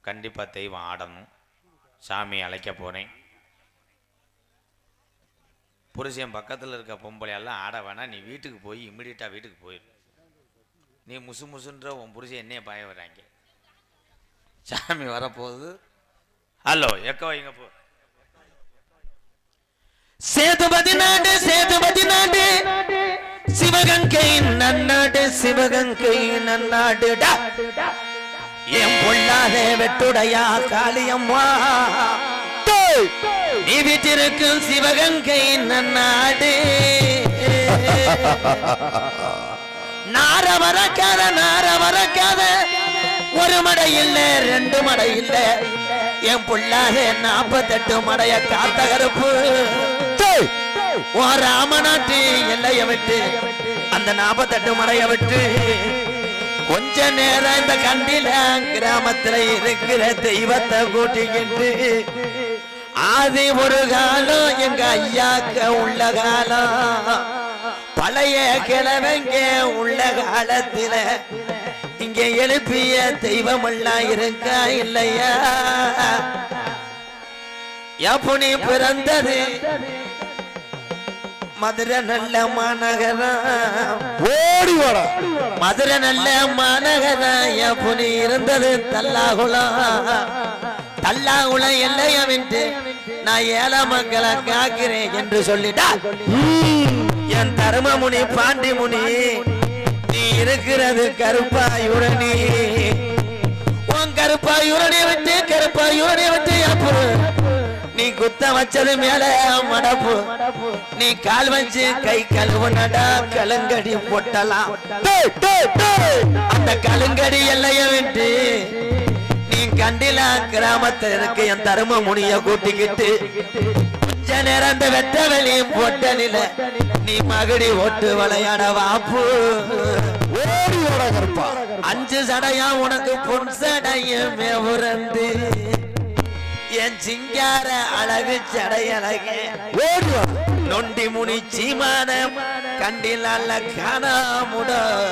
கண்டிப்பாக தெய்வம் ஆடணும் சாமி அழைக்க போகிறேன் புருஷன் பக்கத்தில் இருக்க பொம்பளையெல்லாம் ஆட வேணாம் நீ வீட்டுக்கு போய் இம்மிடியட்டாக வீட்டுக்கு போயிரு நீ முசு முசுன்ற உன் புருஷன் என்னைய பாய வராங்க சாமி வரப்போகுது ஹலோ எக்க வைங்க போ சேதுபதி நாடு சேதுபதி நாடு சிவகங்கை நன்னாடு சிவகங்கை நன்னாடு டா. என் பொல்லாத வெட்டுடையா காளியம்மா நீ வீட்டிருக்கும் சிவகங்கை நன்னாடு நார வரக்காத நார வரக்காத ஒரு மடை இல்ல ரெண்டு மடை இல்ல என் புள்ளாக நாப்பத்தெட்டு மடைய காத்த கருப்பு ஓ ராமநாட்டு எல்லைய விட்டு அந்த நாப்பத்தெட்டு மடைய விட்டு கொஞ்ச நேரம் இந்த கண்டில கிராமத்துல இருக்கிற தெய்வத்தை கூட்டிக்கிட்டு ஆதி ஒரு காலம் எங்க ஐயாக்க உள்ள காலம் பழைய கிழவங்க உள்ள காலத்தில இங்க எழுப்பிய தெய்வம் எல்லாம் இருக்கா இல்லையா எப்பனி பிறந்தது மதுரை நல்ல மாநகரம் ஓடி வாடா மதுரை நல்ல மாநகரம் எப்பனி இருந்தது தல்லாகுளம் தல்லாகுளம் எல்லைய விட்டு நான் ஏழ மக்களை காக்கிறேன் என்று சொல்லிட்டா என் தருமமுனி பாண்டிமுனி நீ இருக்கிறது கருப்பாயுரணி உன் கருப்பாயுரணி விட்டு கருப்பாயுரணி விட்டு அப்புறம் நீ குத்த வச்சது மேல மடப்பு நீ கால் வச்சு கை கழுவுனடா கலுங்கடி பொட்டலாம் டேய், டேய், டேய். அந்த கலுங்கடி எல்லைய விட்டு நீ கண்டில கிராமத்துல இருக்க என் தரும முனிய கூட்டிக்கிட்டு கொஞ்ச நேரம் அந்த வெட்ட வெளியும் போட்டலில நீ மகடி ஓட்டு விளையாட வாப்பு ஓடி வாடா கருப்பா அஞ்சு சடையா உனக்கு பொன் சடையுமே உறந்து என் சிங்கார அழகு சடையழகே ஓடி வா நொண்டி முனி சீமானம் கண்டில் அல்ல காணாமுட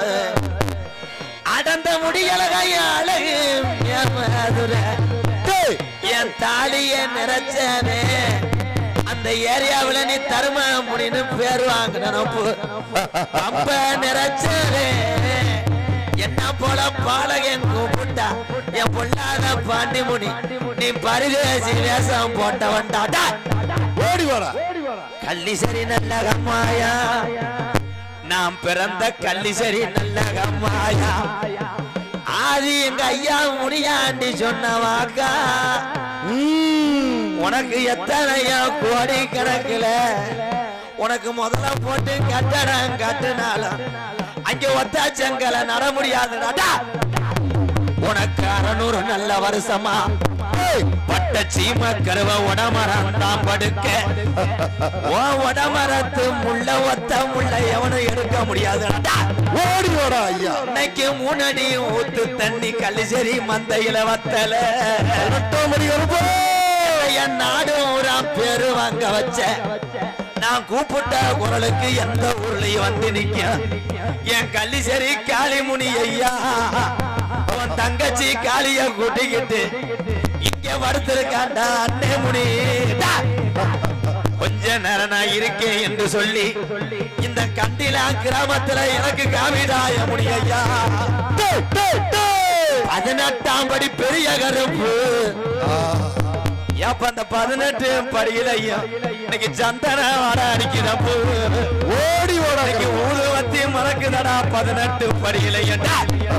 அடந்த முடியழகாய அழகு என் மதுரை. டேய், என் தாலிய நிறைச்சனே அந்த ஏரியாவுல நீ தரும முடின்னு பேர் வாங்கினப்பு ரொம்ப நிறைச்சனே என்ன போல பாலகன் கூப்பிட்டா என் பொல்லாத பாண்டிமுனி நீ பரிதேசி வேஷம் போட்டவன்டாடா ஓடி வாடா கள்ளிசரி நல்ல கம்மாயா நாம் பிறந்த கள்ளிசரி நல்ல கம்மாயா ஆதி எங்க ஐயா முடியாண்டி சொன்ன வாக்கா ம், உனக்கு எத்தனையோ கோடி கணக்குல உனக்கு முதல்ல போட்டு கட்டடம் கட்டுனாலும் அங்க ஒத்தாச்சங்கல நட முடியாதுடா உனக்கு அறநூறு நல்ல வருஷமா டேய், பட்ட சீம கருவ உடமரம் தான் படுக்க ஓ உடமரத்து முள்ள ஒத்த முள்ள எவனும் எடுக்க முடியாதுடா ஓடி வாடா ஐயா இன்னைக்கு மூணடி ஊத்து தண்ணி கல்லிசரி மந்தையில வத்தல எட்டாம் மணி கருப்பா என் நாடு ஊரா பேரு வாங்க வச்ச நான் கூப்பிட்ட குரலுக்கு எந்த ஊர்லயும் வந்து நிக்க என் கள்ளிசரி காளிமுனி ஐயா அவன் தங்கச்சி காளிய கூட்டிக்கிட்டு இங்க படுத்திருக்காண்டா அண்ணே முனி டா. கொஞ்ச நேரம் நான் இருக்கேன் என்று சொல்லி இந்த கண்டிலா கிராமத்துல எனக்கு காமிடாய முனி ஐயா டேய், டேய், டேய். பதினெட்டாம் படி பெரிய கருப்பு ஆ, ஏப்ப அந்த பதினெட்டு படியில ஐயா இன்னைக்கு சந்தன வர அடிக்கிறப்போ ஓடி வாடா இன்னைக்கு கருப்பா. ஊதுவத்தி மறக்குதடா பதினெட்டு படியில ஏண்டா?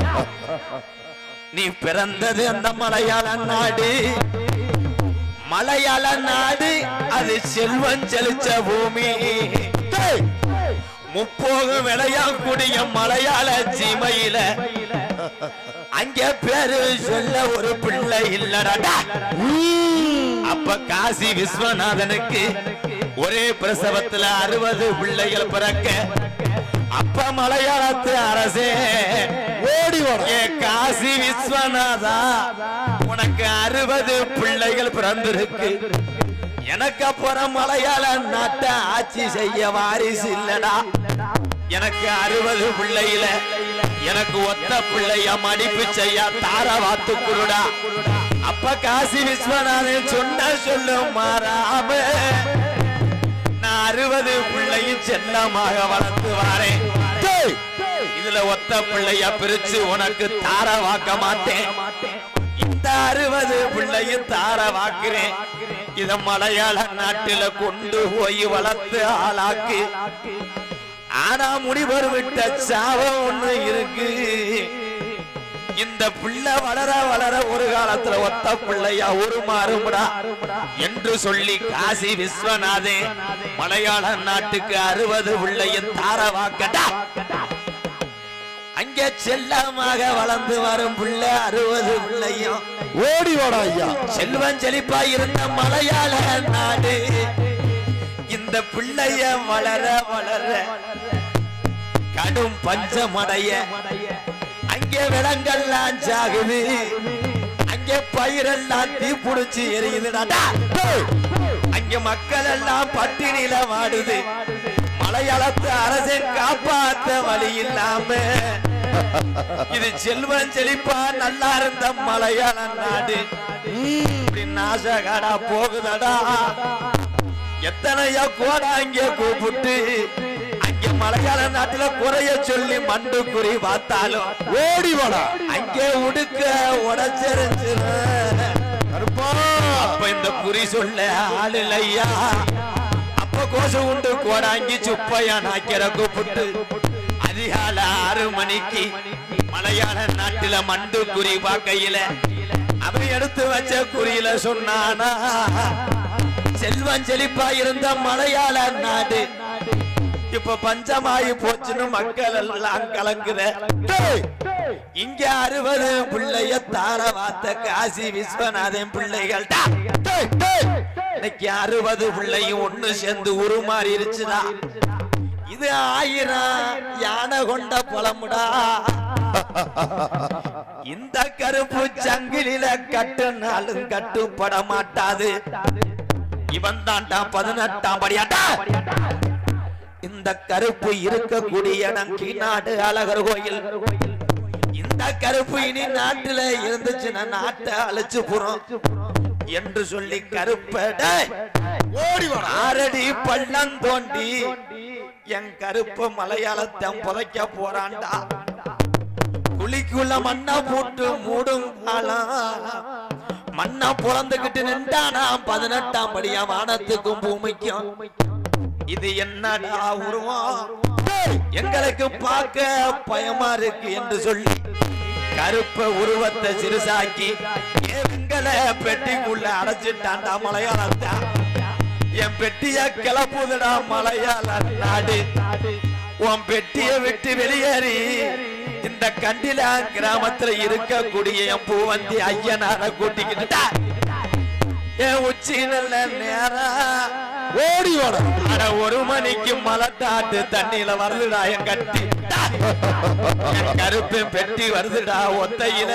நீ பிறந்தது அந்த மலையாள நாடு மலையாள நாடு அது செல்வம் செலுத்த பூமி டேய், முப்போகம் விளையாக்கூடிய மலையாள சீமையில அங்க பேரு சொல்ல ஒரு பிள்ளை இல்லடா ம், அப்ப காசி விஸ்வநாதனுக்கு ஒரே பிரசவத்துல அறுபது பிள்ளைகள் பிறக்க அப்ப மலையாளத்து அரசே ஓடி வாடா ஏ காசி விஸ்வநாதா உனக்கு அறுபது பிள்ளைகள் பிறந்திருக்கு எனக்கு அப்புறம் மலையாள நாட்டை ஆட்சி செய்ய வாரிசு இல்லடா எனக்கு அறுபது பிள்ளையில எனக்கு ஒத்த பிள்ளைய மடிப்பு செய்ய தார வாத்து குருடா அப்ப காசி விஸ்வநாதன் சொன்ன சொல்லும் மாறாம நான் அறுபது பிள்ளையும் செல்லமாக வளர்த்து வாரேன் டேய் இதுல ஒத்த பிள்ளைய பிரிச்சு உனக்கு தார வாக்க மாட்டேன் இந்த அறுபது பிள்ளையும் தார வாக்குறேன் இத மலையாள நாட்டில கொண்டு போய் வளர்த்து ஆளாக்கு ஆனா முடிவர் விட்ட சாபம் ஒண்ணு இருக்கு இந்த பிள்ளை வளர வளர ஒரு காலத்துல ஒத்த பிள்ளையா உருமாறும்டா என்று சொல்லி காசி விஸ்வநாதே மலையாள நாட்டுக்கு அறுபது பிள்ளையும் தார வாக்கடா அங்கே செல்லமாக வளர்ந்து வரும் பிள்ளை அறுபது பிள்ளையும் ஓடி வாடா ஐயா செல்வன் செழிப்பா இருந்த மலையாள நாடு இந்த பிள்ளைய வளர வளர கடும் பஞ்சமடைய அங்கே விலங்கெல்லாம் சாகுது அங்கே பயிரெல்லாம் தீப்புடிச்சு எரியுதுடா அங்க மக்கள் எல்லாம் பட்டினியில வாடுது மலையாளத்து அரசன் காப்பாத்த வழி இல்லாம இது செல்வன் செழிப்பா நல்லா இருந்த மலையாள நாடு இப்படி நாசகாடா போகுதடா எத்தனையோ கோடா அங்கே கூப்பிட்டு அங்கே மலையாள நாட்டுல குறைய சொல்லி மண்டு குறி பார்த்தாலும் ஓடி வாடா அங்கே உடுக்க உடச்செறிஞ்சிரும் கருப்பா அப்ப இந்த குறி சொல்ல ஆள் இல்லையா அப்ப கோசு உண்டு கோடாங்கி சுப்பையா நாக்கிற கூப்பிட்டு அதிகால ஆறு மணிக்கு மலையாள நாட்டுல மண்டு குறி பார்க்கையில அவன் எடுத்து வச்ச குறியில சொன்னானா செல்வன் செழிப்பா இருந்த மலையாள நாடு இப்ப பஞ்சமாயி போச்சுன்னு மக்கள் எல்லாம் கலங்குற டேய் இங்க அறுபது பிள்ளைய தார வாத்த காசி விஸ்வநாதன் பிள்ளைகள் டேய் டேய் இன்னைக்கு அறுபது பிள்ளையும் ஒண்ணு சேர்ந்து உருமாறிடுச்சுடா இது ஆயிரம் யானை கொண்ட புலமுடா இந்த கருப்பு சங்கிலில கட்டுனாலும் கட்டுப்பட மாட்டாது இவன் தான்டா பதினெட்டாம் படியாட்டா இந்த கருப்பு இருக்கக்கூடிய இடம் கீநாடு அழகர் கோயில் இந்த கருப்பு இனி நாட்டுல இருந்துச்சுன்னா நாட்டை அழைச்சு போறோம் என்று சொல்லி கருப்பட ஓடி வாடா ஆரடி பள்ளம் தோண்டி என் கருப்பு மலையாளத்தை புதைக்க போறான்டா குழிக்குள்ள மண்ணா போட்டு மூடும் காலம் மண்ணா புலந்துகிட்டு நின்றானா பதினெட்டாம் படியா வானத்துக்கும் பூமிக்கும் இது என்னடா உருவம் எங்களுக்கு பார்க்க பயமா இருக்கு என்று சொல்லி கருப்ப உருவத்தை சிறுசாக்கி எங்களை பெட்டிக்குள்ள அடைச்சிட்டான்டா மலையாளத்தா என் பெட்டிய கிளப்புதுடா மலையாள நாடு உன் பெட்டிய விட்டு வெளியேறி இந்த கண்டில கிராமத்துல இருக்கக்கூடிய என் பூவந்தி ஐயனார கூட்டிக்கிட்டுட்டா என் உச்சி நல்ல நேரம் ஓடி வாடா அட ஒரு மணிக்கு மலட்டாட்டு தண்ணியில வருதுடா என் கட்டி என் கருப்பு பெட்டி வருதுடா ஒத்தையில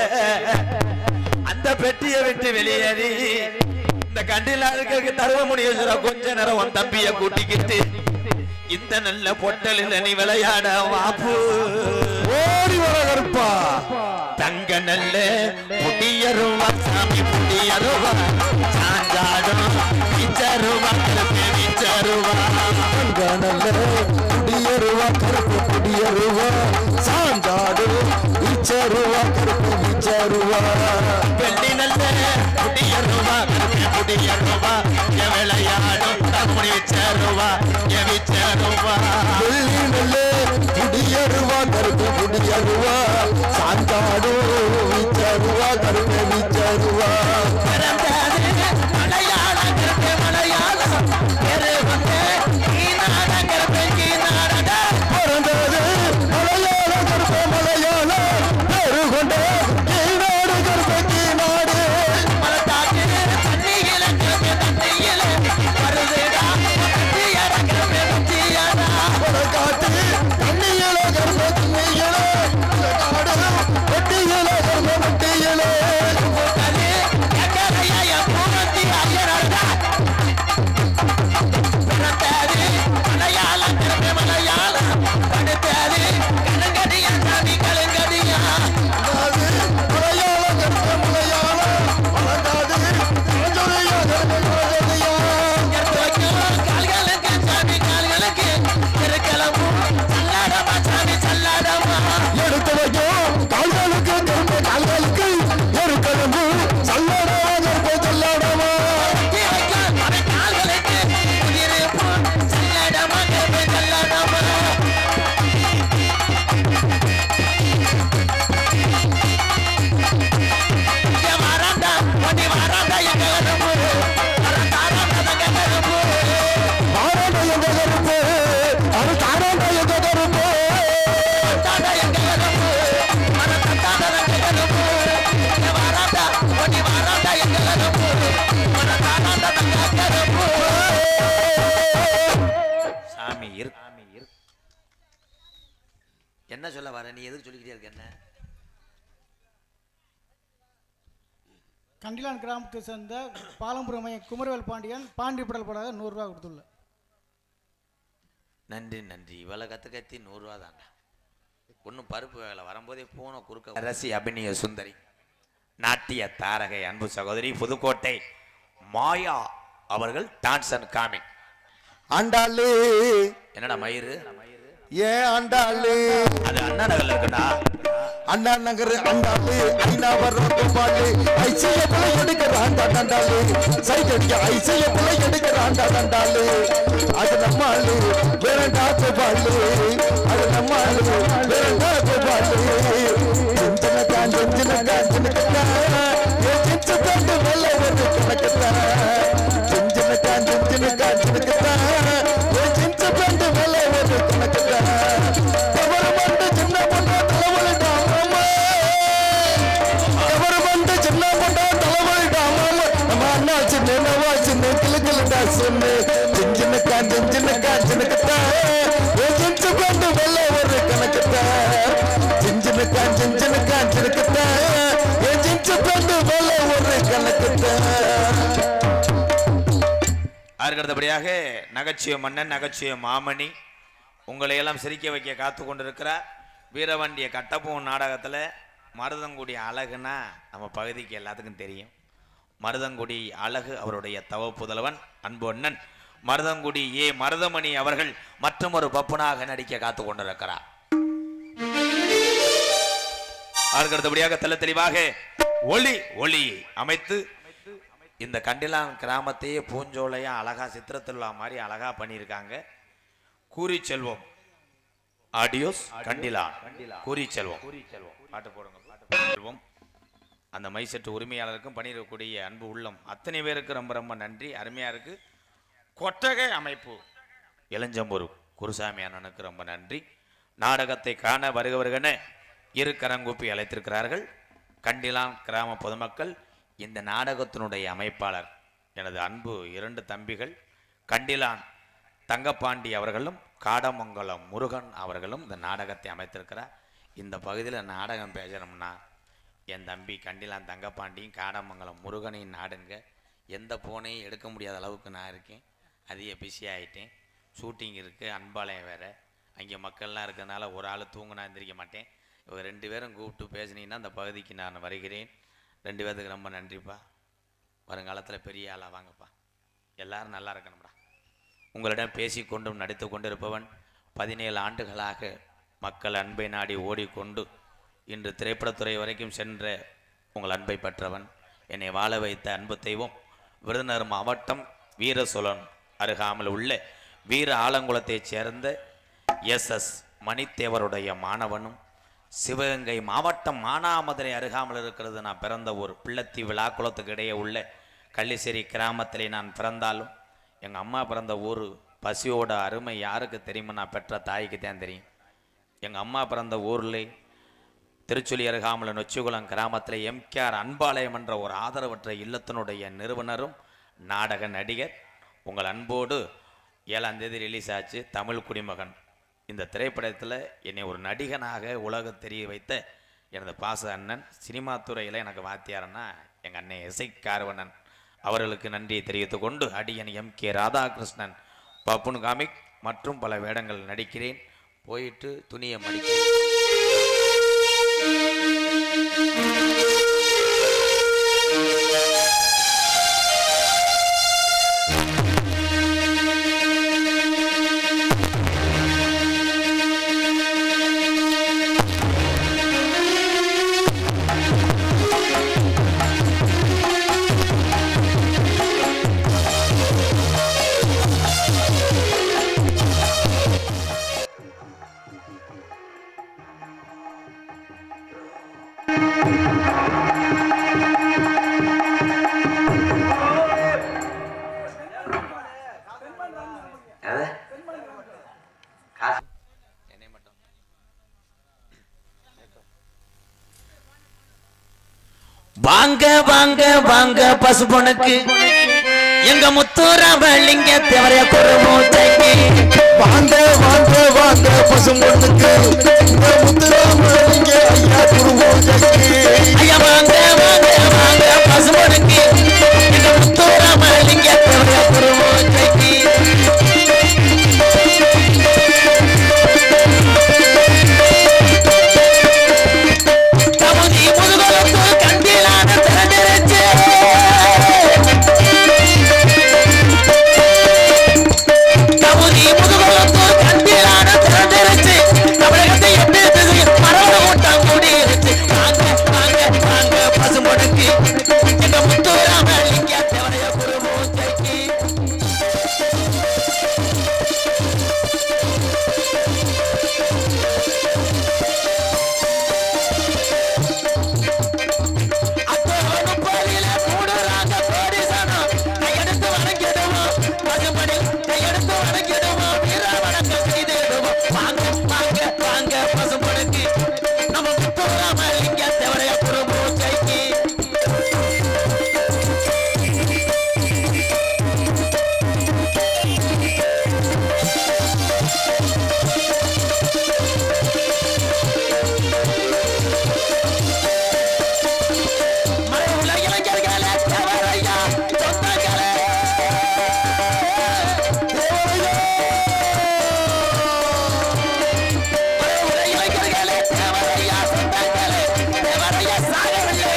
அந்த பெட்டியை விட்டு வெளியேறி இந்த கண்டில இருக்க தருவ முடிய கொஞ்ச நேரம் உன் தம்பிய கூட்டிக்கிட்டு இந்த நல்ல பொட்டலில் நீ விளையாட வாப்பு ஓடி வாடா கருப்பா தங்க நல்ல முடியருவா சாமி முடியருவா சாஞ்சாடும் விச்சருவா கருப்பு விச்சருவா அங்க நல்ல குடியருவா கருப்பு குடியருவா சாந்தாடு இச்சருவா கருப்பு இச்சருவா வெள்ளி நல்ல முடியருவா கருப்பு முடியருவா என் விளையாடும் தமிழ் விச்சருவா என் விச்சருவா வெள்ளி நல்ல குடியருவா கருப்பு குடியருவா சாந்தாடு இச்சருவா கருப்பு இச்சருவா பிறந்தது மலையாளம் கருப்பு மலையாளம் பெரு வந்து கீநாடம் கருப்பு கீநாடடா பிறந்தது மலையாள கருப்பு மலையாள பேரு கொண்ட ஈநாடு கருப்பு என்ன சொல்ல வர நீ எதுக்கு சொல்லிக்கிட்டே இருக்க என்ன கண்டிலான் கிராமத்தை சேர்ந்த பாலம்புரம் மையம் குமரவேல் பாண்டியன் பாண்டி படல் படாத நூறுரூவா கொடுத்துள்ள நன்றி நன்றி இவ்வளோ கற்று கத்தி நூறுரூவா தாங்க ஒன்றும் பருப்பு வேலை வரும்போதே போன குறுக்க அரசி அபிநய சுந்தரி நாட்டிய தாரகை அன்பு சகோதரி புதுக்கோட்டை மாயா அவர்கள் டான்ஸ் அண்ட் காமிங் ஆண்டாளு என்னடா மயிறு ஏன் ஆண்டாளு அது அண்ணா நகர்ல இருக்குடா அண்ணா நகர் அண்டாளு ஐநா வர்ற கோபாலு ஐசிய புல எடுக்கிறாண்டா தண்டாளு சைட் அடிக்க ஐசிய புல எடுக்கிறாண்டா தண்டாளு அது நம்மாளு வேறண்டா கோபாலு அது நம்மாளு வேறண்டா கோபாலு செஞ்சன தான் செஞ்சன தான் செஞ்சன ஏ செஞ்ச தாண்டு வெள்ள வந்து கணக்குத்தான் செஞ்சன தான் செஞ்சன தான் செஞ்சன ஏ செஞ்ச தாண்டு வெள்ள வந்து கணக்குத்தான் தவறு வந்து சின்ன பொண்ணா தலைவலிட்டாமா தவறு வந்து சின்ன பொண்ணா தலைவலிட்டாமா நம்ம அண்ணா சின்ன நவா சின்ன கிளு கிளுடா சொன்னு செஞ்சின கான் செஞ்சின கான் சின்னக்கத்தான் ஏ செஞ்ச கொண்டு வெள்ள ஒரு கணக்குத்தான் செஞ்சின கான் செஞ்சின கான் சின்னக்கத்தான் ஏ செஞ்ச கொண்டு வெள்ள ஒரு கணக்குத்தான் அதற்கடுத்தபடியாக நகைச்சுவை மன்னன் நகைச்சுவை மாமணி உங்களை எல்லாம் சிரிக்க வைக்க காத்து கொண்டிருக்கிறார் வீரவண்டிய கட்டப்பூன் நாடகத்தில் மருதங்குடி அழகுனா நம்ம பகுதிக்கு எல்லாத்துக்கும் தெரியும் மருதங்குடி அழகு அவருடைய தவ புதல்வன் அன்பு அண்ணன் மருதங்குடி ஏ மருதமணி அவர்கள் மற்றும் ஒரு பப்புனாக நடிக்க காத்து கொண்டிருக்கிறார் அதற்கடுத்தபடியாக தெள்ள தெளிவாக ஒளி ஒளி அமைத்து இந்த கண்டிலான் கிராமத்தையே பூஞ்சோலையா அழகா சித்திரத்தில்லா மாதிரி அழகா பண்ணியிருக்காங்க கூறி செல்வம் ஆடியோஸ் கண்டிலான் கூறி செல்வம் பாட்டு போடுங்க பாட்டு போடுங்க. செல்வம் அந்த மைசெட்டு உரிமையாளருக்கும் பணியிடக்கூடிய அன்பு உள்ளம் அத்தனை பேருக்கு ரொம்ப ரொம்ப நன்றி அருமையா இருக்கு கொட்டகை அமைப்பு இளஞ்சம்பூர் குருசாமி அண்ணனுக்கு ரொம்ப நன்றி நாடகத்தை காண வருகவருகன இரு கரங்கூப்பி அழைத்திருக்கிறார்கள் கண்டிலான் கிராம பொதுமக்கள் இந்த நாடகத்தினுடைய அமைப்பாளர் எனது அன்பு இரண்டு தம்பிகள் கண்டிலான் தங்கப்பாண்டி அவர்களும் காடமங்கலம் முருகன் அவர்களும் இந்த நாடகத்தை அமைத்திருக்கிறார் இந்த பகுதியில் நாடகம் பேசுகிறோம்னா என் தம்பி கண்டிலான் தங்கப்பாண்டியும் காடமங்கலம் முருகனையும் நாடுங்க எந்த போனையும் எடுக்க முடியாத அளவுக்கு நான் இருக்கேன் அதிக பிஸி ஆகிட்டேன் ஷூட்டிங் இருக்குது அன்பாலயம் வேறு அங்கே மக்கள்லாம் இருக்கிறதுனால ஒரு ஆள் தூங்குனா எந்திரிக்க மாட்டேன் இவங்க ரெண்டு பேரும் கூப்பிட்டு பேசுனீங்கன்னா அந்த பகுதிக்கு நான் வருகிறேன் ரெண்டு பேர்த்துக்கு ரொம்ப நன்றிப்பா வருங்காலத்தில் பெரிய ஆளாக வாங்கப்பா எல்லாரும் நல்லா இருக்கணும்டா உங்களிடம் பேசிக்கொண்டும் நடித்து கொண்டிருப்பவன் பதினேழு ஆண்டுகளாக மக்கள் அன்பை நாடி ஓடிக்கொண்டு இன்று திரைப்படத்துறை வரைக்கும் சென்ற உங்கள் அன்பை பெற்றவன் என்னை வாழ வைத்த அன்பு தெய்வம் விருதுநகர் மாவட்டம் வீர சோழன் அருகாமல் உள்ள வீர ஆலங்குளத்தைச் சேர்ந்த எஸ் எஸ் மணித்தேவருடைய மாணவனும் சிவகங்கை மாவட்டம் மானாமதுரை அருகாமல் இருக்கிறது நான் பிறந்த ஊர் பிள்ளத்தி விழாக்குளத்துக்கு இடையே உள்ள கள்ளிசேரி கிராமத்திலே நான் பிறந்தாலும் எங்கள் அம்மா பிறந்த ஊர் பசியோட அருமை யாருக்கு தெரியுமா நான் பெற்ற தாய்க்கு தான் தெரியும் எங்கள் அம்மா பிறந்த ஊரில் திருச்சுழி அருகாமல் நொச்சிகுளம் கிராமத்தில் எம்கேஆர் அன்பாலயம் என்ற ஒரு ஆதரவற்ற இல்லத்தினுடைய நிறுவனரும் நாடக நடிகர் உங்கள் அன்போடு ஏழாம் தேதி ரிலீஸ் ஆச்சு தமிழ் குடிமகன் இந்த திரைப்படத்தில் என்னை ஒரு நடிகனாக உலக தெரிய வைத்த எனது பாச அண்ணன் சினிமா துறையில் எனக்கு வாத்தியாரன்னா எங்கள் அண்ணன் இசை கார்வணன் அவர்களுக்கு நன்றியை தெரிவித்துக் கொண்டு அடியன் எம் கே ராதாகிருஷ்ணன் பப்புன் காமிக் மற்றும் பல வேடங்கள் நடிக்கிறேன் போயிட்டு துணியை மடிக்கிறேன் என்னை மட்டும் வாங்க வாங்க வாங்க பசுபொனுக்கு எங்க முத்துராமலிங்க தேவரைய குருமூச்சைக்கு வாங்க வாங்க வாங்க பசும்பொண்ணுக்கு இந்த முத்துராமலிங்க ஐயா குருமூஜைக்கு ஐயா வாங்க வாங்க வாங்க பசுமனுக்கு எங்க முத்துராமலிங்க தேவரைய குருமூச்சைக்கு தமுதி முதுகுலத்து கண்டிலான திரண்டிருச்சு தமுதி முதுகுலத்து கண்டிலான திரண்டிருச்சு தமிழகத்தை எட்டு திசையில் மரபணு கூட்டம் கூடியிருச்சு வாங்க வாங்க வாங்க பசும்பொடுக்கு எங்க முத்துராமலிங்க தேவரைய குருமூச்சைக்கு அத்தோடு போலில கூடுறாங்க கோடிசனம். கையெடுத்து வணங்கிடுவோம். பசும்படி கையெடுத்து வணங்கிடுவோம். வீர வணக்கம் செய்திடுவோம். வாங்க, வாங்க, வாங்க பசும்பொடுக்கு. நம்ம முத்துராமலிங்க தேவரைய குருமூச்சைக்கு. மறைவுள்ள இளைஞர்களே, தேவரையா, சொந்தங்களே. மறைவுள்ள இளைஞர்களே, தேவரையா, சொந்தங்களே. தேவரையா சாகவில்லை.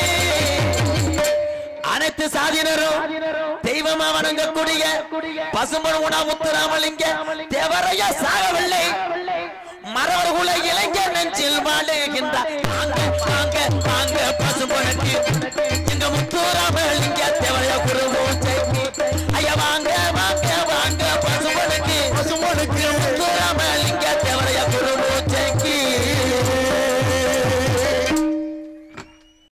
அனைத்து சாதியினரும் தெய்வமா வணங்கக்கூடிய பசும்பன் உணா முத்துராமலிங்க தேவரையா சாகவில்லை மரவர்குல இளைஞர் நெஞ்சில் வாழுகின்றார் வாங்க வாங்க வாங்க பசும்பன்